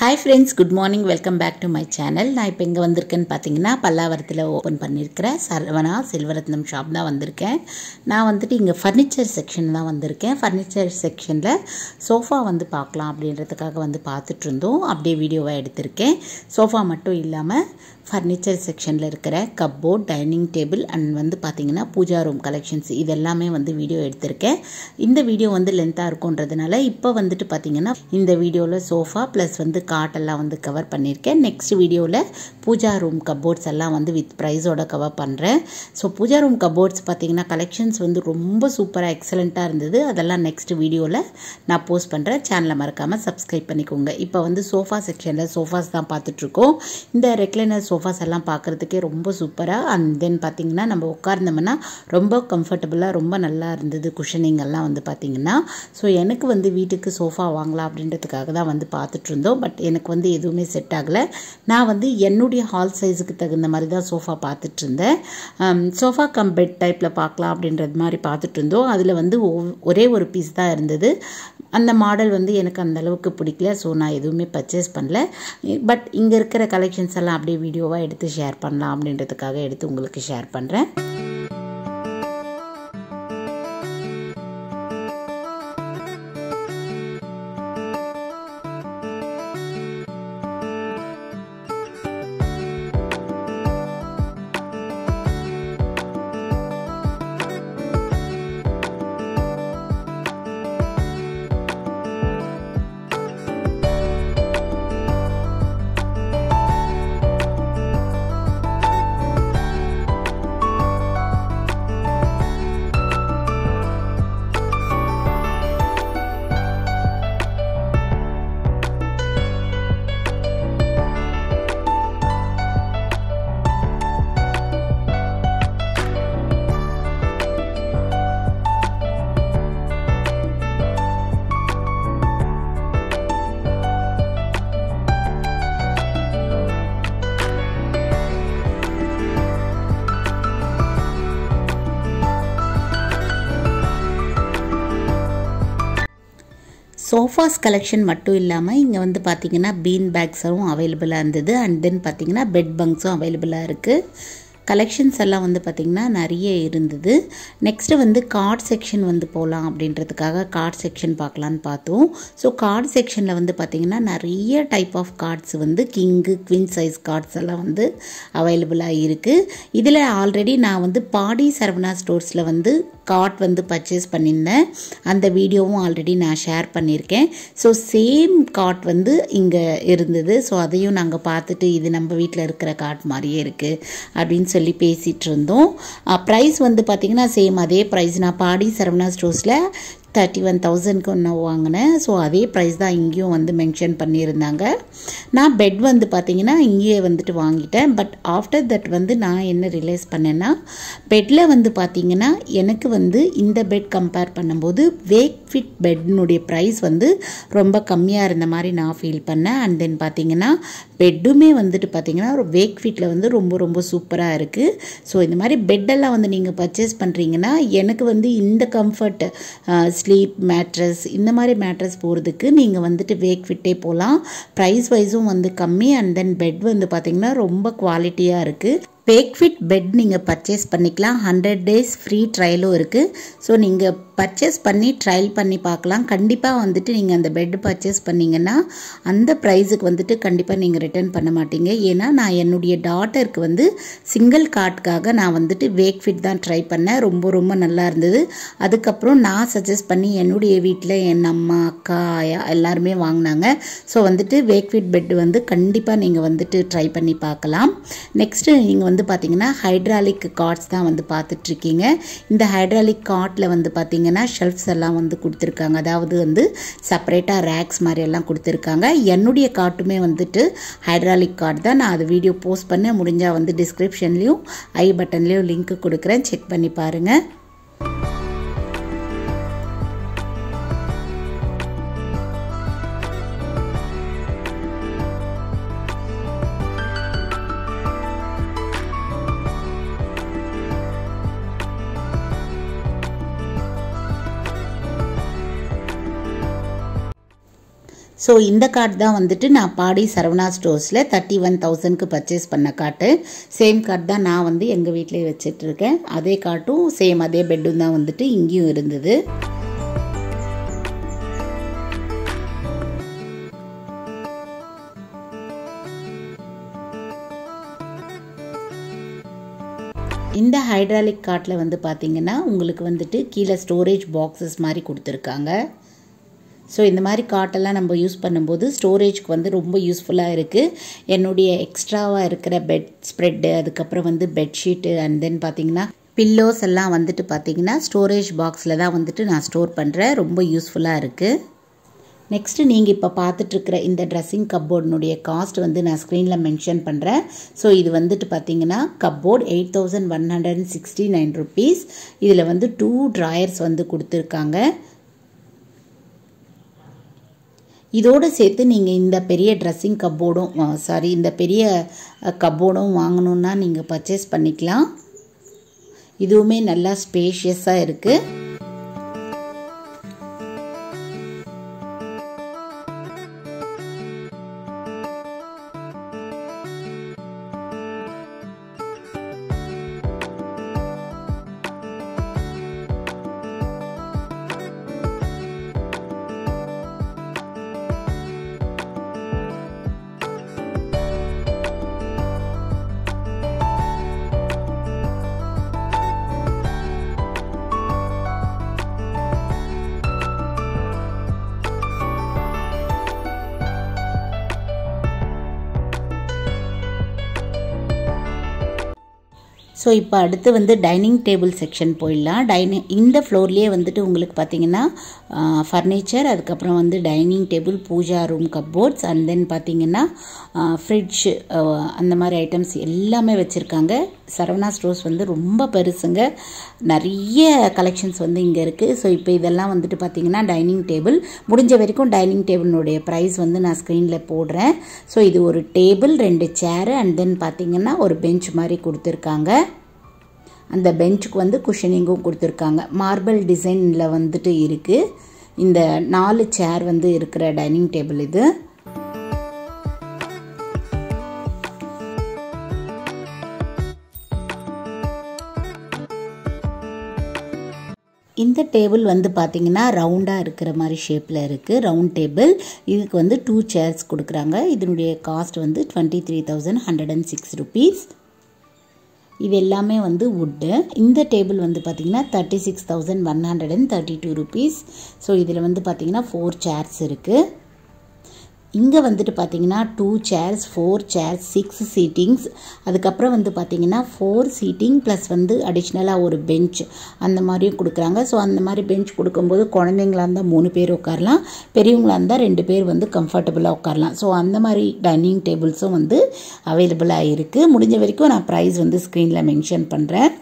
hi friends good morning welcome back to my channel நான் இப்போ இங்கே வந்திருக்கேன்னு பார்த்தீங்கன்னா பல்லாவரத்தில் ஓப்பன் பண்ணியிருக்கிற சரவணா செல்வரத்னம் ஷாப் தான் வந்திருக்கேன் நான் வந்துட்டு இங்கே ஃபர்னிச்சர் செக்ஷன் தான் வந்திருக்கேன் ஃபர்னிச்சர் செக்ஷனில் சோஃபா வந்து பார்க்கலாம் அப்படின்றதுக்காக வந்து பார்த்துட்டு இருந்தோம் அப்படியே வீடியோவாக எடுத்திருக்கேன் சோஃபா மட்டும் இல்லாமல் ஃபர்னிச்சர் செக்ஷனில் இருக்கிற கப்போர்ட் டைனிங் டேபிள் அண்ட் வந்து பார்த்திங்கன்னா பூஜா ரூம் கலெக்ஷன்ஸ் இதெல்லாமே வந்து வீடியோ எடுத்திருக்கேன் இந்த வீடியோ வந்து லென்த்தாக இருக்குன்றதுனால இப்போ வந்துட்டு பார்த்திங்கன்னா இந்த வீடியோவில் சோஃபா ப்ளஸ் வந்து காட்டெல்லாம் வந்து கவர் பண்ணியிருக்கேன் நெக்ஸ்ட் வீடியோவில் பூஜா ரூம் கப்போர்ட்ஸ் எல்லாம் வந்து வித் ப்ரைஸோட கவர் பண்ணுறேன் ஸோ பூஜா ரூம் கப்போர்ட்ஸ் பார்த்திங்கன்னா கலெக்ஷன்ஸ் வந்து ரொம்ப சூப்பராக எக்ஸலண்ட்டாக இருந்தது அதெல்லாம் நெக்ஸ்ட் வீடியோவில் நான் போஸ்ட் பண்ணுறேன் சேனலை மறக்காமல் சப்ஸ்கிரைப் பண்ணிக்கோங்க இப்போ வந்து சோஃபா செக்ஷனில் சோஃபாஸ் தான் பார்த்துட்ருக்கோம் இந்த ரெக்லைனர் சோஃபாஸ் எல்லாம் பார்க்குறதுக்கே ரொம்ப சூப்பராக அண்ட் தென் பார்த்திங்கன்னா நம்ம உட்கார்ந்தோம்னா ரொம்ப கம்ஃபர்டபுளாக ரொம்ப நல்லா இருந்தது குஷனிங் எல்லாம் வந்து பார்த்திங்கன்னா ஸோ எனக்கு வந்து வீட்டுக்கு சோஃபா வாங்கலாம் அப்படின்றதுக்காக தான் வந்து பார்த்துட்டு இருந்தோம் பட் எனக்கு வந்து எதுவுமே செட் ஆகலை நான் வந்து என்னுடைய ஹால் சைஸுக்கு தகுந்த மாதிரி தான் சோஃபா பார்த்துட்டு இருந்தேன் சோஃபா கம் பெட் டைப்பில் பார்க்கலாம் அப்படின்றது மாதிரி பார்த்துட்டு இருந்தோம் அதில் வந்து ஒரே ஒரு பீஸ் தான் இருந்தது அந்த மாடல் வந்து எனக்கு அந்த அளவுக்கு பிடிக்கல ஸோ நான் எதுவுமே பர்ச்சேஸ் பண்ணல பட் இங்கே இருக்கிற கலெக்ஷன்ஸ் எல்லாம் அப்படியே வீடியோவாக எடுத்து ஷேர் பண்ணலாம் அப்படின்றதுக்காக எடுத்து உங்களுக்கு ஷேர் பண்ணுறேன் சோஃபாஸ் கலெக்ஷன் மட்டும் இல்லாமல் இங்கே வந்து பார்த்திங்கன்னா பீன் பேக்ஸும் அவைலபிளாக இருந்தது அண்ட் தென் பார்த்திங்கன்னா பெட் பங்க்ஸும் அவைலபிளாக இருக்குது கலெக்ஷன்ஸ் எல்லாம் வந்து பார்த்திங்கன்னா நிறைய இருந்தது நெக்ஸ்ட்டு வந்து கார்ட் செக்ஷன் வந்து போகலாம் அப்படின்றதுக்காக கார்ட் செக்ஷன் பார்க்கலான்னு பார்த்தோம் ஸோ கார்ட் செக்ஷனில் வந்து பார்த்திங்கன்னா நிறைய டைப் ஆஃப் கார்ட்ஸ் வந்து கிங்கு குவின் சைஸ் கார்ட்ஸ் எல்லாம் வந்து அவைலபிளாக இருக்குது இதில் ஆல்ரெடி நான் வந்து பாடி சரவணா ஸ்டோர்ஸில் வந்து கார்ட் வந்து பர்ச்சேஸ் பண்ணியிருந்தேன் அந்த வீடியோவும் ஆல்ரெடி நான் ஷேர் பண்ணியிருக்கேன் ஸோ சேம் கார்ட் வந்து இங்கே இருந்தது ஸோ அதையும் நாங்கள் பார்த்துட்டு இது நம்ம வீட்டில் இருக்கிற கார்ட் மாதிரியே இருக்குது அப்படின்னு சொல்லி பேசிகிட்டு இருந்தோம் ப்ரைஸ் வந்து பார்த்திங்கன்னா சேம் அதே ப்ரைஸ் நான் பாடி சரவணா ஸ்டோர்ஸில் தேர்ட்டி ஒன் தௌசண்ட்க்கு ஒன்று வாங்கினேன் ஸோ அதே ப்ரைஸ் தான் இங்கேயும் வந்து மென்ஷன் பண்ணியிருந்தாங்க நான் பெட் வந்து பார்த்திங்கன்னா இங்கேயே வந்துட்டு வாங்கிட்டேன் பட் ஆஃப்டர் தட் வந்து நான் என்ன ரிலைஸ் பண்ணேன்னா பெட்டில் வந்து பார்த்திங்கன்னா எனக்கு வந்து இந்த பெட் கம்பேர் பண்ணும்போது வேக் ஃபிட் பெட்னுடைய ப்ரைஸ் வந்து ரொம்ப கம்மியாக இருந்த மாதிரி நான் ஃபீல் பண்ணேன் அண்ட் தென் பார்த்திங்கன்னா பெட்டுமே வந்துட்டு பார்த்திங்கன்னா ஒரு வேக் ஃபிட்டில் வந்து ரொம்ப ரொம்ப சூப்பராக இருக்குது ஸோ இந்த மாதிரி பெட்டெல்லாம் வந்து நீங்கள் பர்ச்சேஸ் பண்ணுறீங்கன்னா எனக்கு வந்து இந்த கம்ஃபர்ட் ஸ்லீப் மேட்ரஸ் இந்த மாதிரி மேட்ரஸ் போகிறதுக்கு நீங்கள் வந்துட்டு வேக் ஃபிட்டே போகலாம் ப்ரைஸ் வைஸும் வந்து கம்மி அண்ட் தென் பெட் வந்து பார்த்திங்கன்னா ரொம்ப குவாலிட்டியாக இருக்குது வேக்ஃபிட் பெட் நீங்கள் பர்ச்சேஸ் பண்ணிக்கலாம் ஹண்ட்ரட் டேஸ் ஃப்ரீ ட்ரையலும் இருக்குது ஸோ நீங்கள் பர்ச்சேஸ் பண்ணி ட்ரையல் பண்ணி பார்க்கலாம் கண்டிப்பாக வந்துட்டு நீங்கள் அந்த பெட் பர்ச்சேஸ் பண்ணிங்கன்னா அந்த ப்ரைஸுக்கு வந்துட்டு கண்டிப்பாக நீங்கள் ரிட்டர்ன் பண்ண மாட்டீங்க ஏன்னா நான் என்னுடைய டாட்டருக்கு வந்து சிங்கிள் கார்டுக்காக நான் வந்துட்டு வேக்ஃபிட் தான் ட்ரை பண்ணேன் ரொம்ப ரொம்ப நல்லா இருந்தது அதுக்கப்புறம் நான் சஜஸ்ட் பண்ணி என்னுடைய வீட்டில் என் அம்மா அக்கா ஆயா எல்லாருமே வாங்கினாங்க ஸோ வந்துட்டு வேக்ஃபிட் பெட் வந்து கண்டிப்பாக நீங்கள் வந்துட்டு ட்ரை பண்ணி பார்க்கலாம் நெக்ஸ்ட்டு நீங்கள் வந்து பார்த்தீங்கன்னா ஹைட்ராலிக் கார்ட்ஸ் தான் வந்து பார்த்துட்ருக்கீங்க இந்த ஹைட்ராலிக் கார்ட்டில் வந்து பார்த்தீங்கன்னா ஷெல்ஃப்ஸ் எல்லாம் வந்து கொடுத்துருக்காங்க அதாவது வந்து செப்பரேட்டாக ரேக்ஸ் மாதிரி எல்லாம் கொடுத்துருக்காங்க என்னுடைய கார்ட்டுமே வந்துட்டு ஹைட்ராலிக் கார்டு தான் நான் அது வீடியோ போஸ்ட் பண்ண முடிஞ்சால் வந்து டிஸ்கிரிப்ஷன்லேயும் ஐ பட்டன்லேயும் லிங்க் கொடுக்குறேன் செக் பண்ணி பாருங்கள் ஸோ இந்த கார்டு தான் வந்துட்டு நான் பாடி சரவணா ஸ்டோர்ஸில் தேர்ட்டி ஒன் தௌசண்ட்க்கு பர்ச்சேஸ் பண்ண கார்டு சேம் கார்டு தான் நான் வந்து எங்கள் வீட்டிலே வச்சிட்ருக்கேன் அதே கார்ட்டும் சேம் அதே பெட்டும் தான் வந்துட்டு இங்கேயும் இருந்தது இந்த ஹைட்ராலிக் காட்டில் வந்து பார்த்திங்கன்னா உங்களுக்கு வந்துட்டு கீழே ஸ்டோரேஜ் பாக்ஸஸ் மாதிரி கொடுத்துருக்காங்க ஸோ இந்த மாதிரி காட்டெல்லாம் நம்ம யூஸ் பண்ணும்போது ஸ்டோரேஜ்க்கு வந்து ரொம்ப யூஸ்ஃபுல்லாக இருக்குது என்னுடைய எக்ஸ்ட்ராவாக இருக்கிற பெட் ஸ்ப்ரெட்டு அதுக்கப்புறம் வந்து பெட்ஷீட்டு அண்ட் தென் பார்த்திங்கன்னா பில்லோஸ் எல்லாம் வந்துட்டு பார்த்திங்கன்னா ஸ்டோரேஜ் பாக்ஸில் தான் வந்துட்டு நான் ஸ்டோர் பண்ணுறேன் ரொம்ப யூஸ்ஃபுல்லாக இருக்குது நெக்ஸ்ட்டு நீங்கள் இப்போ பார்த்துட்ருக்கிற இந்த ட்ரெஸ்ஸிங் கப்போர்டினுடைய காஸ்ட் வந்து நான் ஸ்க்ரீனில் மென்ஷன் பண்ணுறேன் ஸோ இது வந்துட்டு பார்த்தீங்கன்னா cupboard eight thousand one hundred and sixty nine rupees இதில் வந்து டூ ட்ராயர்ஸ் வந்து கொடுத்துருக்காங்க இதோடு சேர்த்து நீங்கள் இந்த பெரிய ட்ரெஸ்ஸிங் கப்போர்டும் சாரி இந்த பெரிய கப்போர்டும் வாங்கணுன்னா நீங்கள் பர்ச்சேஸ் பண்ணிக்கலாம் இதுவுமே நல்லா ஸ்பேஷியஸாக இருக்குது ஸோ இப்போ அடுத்து வந்து டைனிங் டேபிள் செக்ஷன் போயிடலாம் டைனிங் இந்த ஃப்ளோர்லேயே வந்துட்டு உங்களுக்கு பார்த்தீங்கன்னா ஃபர்னிச்சர் அதுக்கப்புறம் வந்து dining table pooja room cupboards and then பார்த்தீங்கன்னா ஃப்ரிட்ஜ் அந்த மாதிரி ஐட்டம்ஸ் எல்லாமே வச்சுருக்காங்க சரவணா ஸ்டோர்ஸ் வந்து ரொம்ப பெருசுங்க நிறைய கலெக்ஷன்ஸ் வந்து இங்கே இருக்குது ஸோ இப்போ இதெல்லாம் வந்துட்டு பார்த்தீங்கன்னா டைனிங் டேபிள் முடிஞ்ச வரைக்கும் டைனிங் டேபிளினுடைய ப்ரைஸ் வந்து நான் ஸ்க்ரீனில் போடுறேன் ஸோ இது ஒரு டேபிள் ரெண்டு சேரு அண்ட் தென் பார்த்தீங்கன்னா ஒரு பெஞ்ச் மாதிரி கொடுத்துருக்காங்க அந்த பெஞ்சுக்கு வந்து குஷனிங்கும் கொடுத்துருக்காங்க மார்பிள் டிசைனில் வந்துட்டு இருக்குது இந்த நாலு சேர் வந்து இருக்கிற டைனிங் டேபிள் இது இந்த டேபிள் வந்து பார்த்தீங்கன்னா ரவுண்டாக இருக்கிற மாதிரி ஷேப்பில் இருக்குது ரவுண்ட் டேபிள் இதுக்கு வந்து டூ சேர்ஸ் கொடுக்குறாங்க இதனுடைய காஸ்ட் வந்து twenty three thousand hundred and six rupees இது எல்லாமே வந்து வுட்டு இந்த டேபிள் வந்து பார்த்திங்கன்னா thirty six thousand one hundred and thirty two rupees so இதில் வந்து பார்த்திங்கன்னா ஃபோர் சேர்ஸ் இருக்குது இங்கே வந்துட்டு பார்த்தீங்கன்னா two chairs four chairs six seatings அதுக்கப்புறம் வந்து பார்த்தீங்கன்னா ஃபோர் சீட்டிங் ப்ளஸ் வந்து அடிஷ்னலாக ஒரு பெஞ்ச் அந்த மாதிரியும் கொடுக்குறாங்க ஸோ அந்த மாதிரி பெஞ்ச் கொடுக்கும்போது குழந்தைங்களா இருந்தால் மூணு பேர் உட்காரலாம் பெரியவங்களா இருந்தால் ரெண்டு பேர் வந்து கம்ஃபர்டபுளாக உட்காரலாம் ஸோ அந்த மாதிரி டைனிங் டேபிள்ஸும் வந்து அவைலபிளாக இருக்குது முடிஞ்ச வரைக்கும் நான் ப்ரைஸ் வந்து ஸ்க்ரீனில் மென்ஷன் பண்ணுறேன்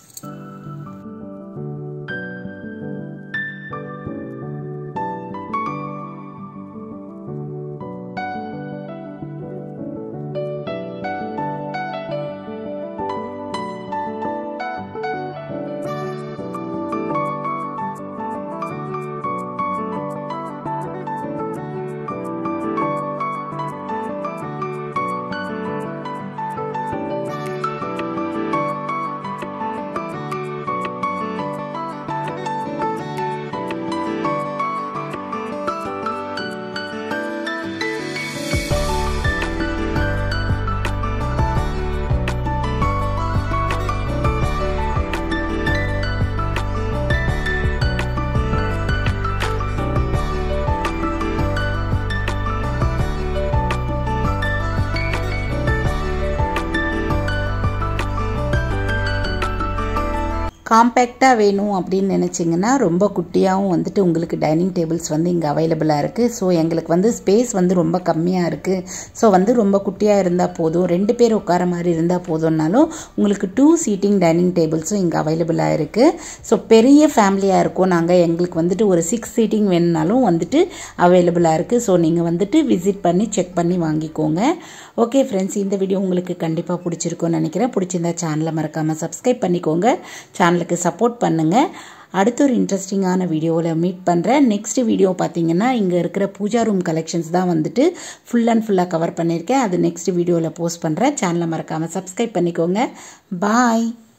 காம்பேக்டாக வேணும் அப்படின்னு நினச்சிங்கன்னா ரொம்ப குட்டியாகவும் வந்துட்டு உங்களுக்கு டைனிங் டேபிள்ஸ் வந்து இங்கே அவைலபிளாக இருக்குது ஸோ எங்களுக்கு வந்து ஸ்பேஸ் வந்து ரொம்ப கம்மியாக இருக்குது ஸோ வந்து ரொம்ப குட்டியாக இருந்தால் போதும் ரெண்டு பேர் உட்கார மாதிரி இருந்தால் போதும்னாலும் உங்களுக்கு டூ சீட்டிங் டைனிங் டேபிள்ஸும் இங்கே அவைலபிளாக இருக்குது ஸோ பெரிய ஃபேமிலியாக இருக்கும் நாங்கள் எங்களுக்கு வந்துட்டு ஒரு சிக்ஸ் சீட்டிங் வேணுனாலும் வந்துட்டு அவைலபிளாக இருக்குது ஸோ நீங்கள் வந்துட்டு விசிட் பண்ணி செக் பண்ணி வாங்கிக்கோங்க ஓகே ஃப்ரெண்ட்ஸ் இந்த வீடியோ உங்களுக்கு கண்டிப்பாக பிடிச்சிருக்கும்னு நினைக்கிறேன் பிடிச்சிருந்தா சேனலை மறக்காமல் சப்ஸ்கிரைப் பண்ணிக்கோங்க சேனலுக்கு சப்போர்ட் பண்ணுங்கள் அடுத்த ஒரு இன்ட்ரெஸ்டிங்கான வீடியோவில் மீட் பண்ணுறேன் நெக்ஸ்ட் வீடியோ பார்த்தீங்கன்னா இங்கே இருக்கிற பூஜா ரூம் கலெக்ஷன்ஸ் தான் வந்துட்டு ஃபுல் அண்ட் ஃபுல்லாக கவர் பண்ணியிருக்கேன் அது நெக்ஸ்ட் வீடியோவில் போஸ்ட் பண்ணுறேன் சேனலை மறக்காமல் சப்ஸ்கிரைப் பண்ணிக்கோங்க பாய்